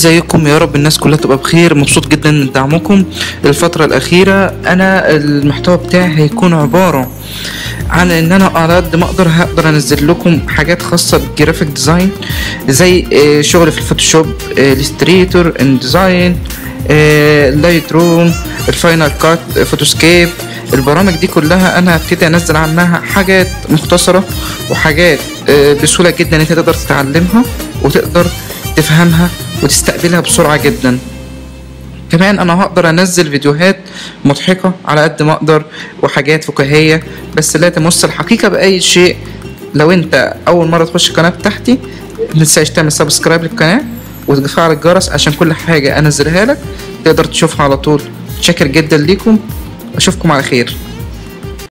ازيكم يا رب الناس كلها تبقى بخير مبسوط جدا من دعمكم الفترة الأخيرة أنا المحتوى بتاعي هيكون عبارة عن ان انا على قد ما اقدر هقدر انزل لكم حاجات خاصة بالجرافيك ديزاين زي آه، شغل في الفوتوشوب الستريتور انديزاين اللايت روم الفاينل كات فوتوسكيب البرامج دي كلها انا هبتدي انزل عنها حاجات مختصرة وحاجات آه، بسهولة جدا انت تقدر تتعلمها وتقدر تفهمها وتستقبلها بسرعة جدا كمان انا هقدر انزل فيديوهات مضحكة على قد ما اقدر وحاجات فكاهية بس لا تمس الحقيقة بأي شيء لو انت اول مرة تخش القناة بتاعتي متنساش تعمل سبسكرايب للقناة وتفعل الجرس عشان كل حاجة انزلها لك تقدر تشوفها على طول شاكر جدا ليكم اشوفكم على خير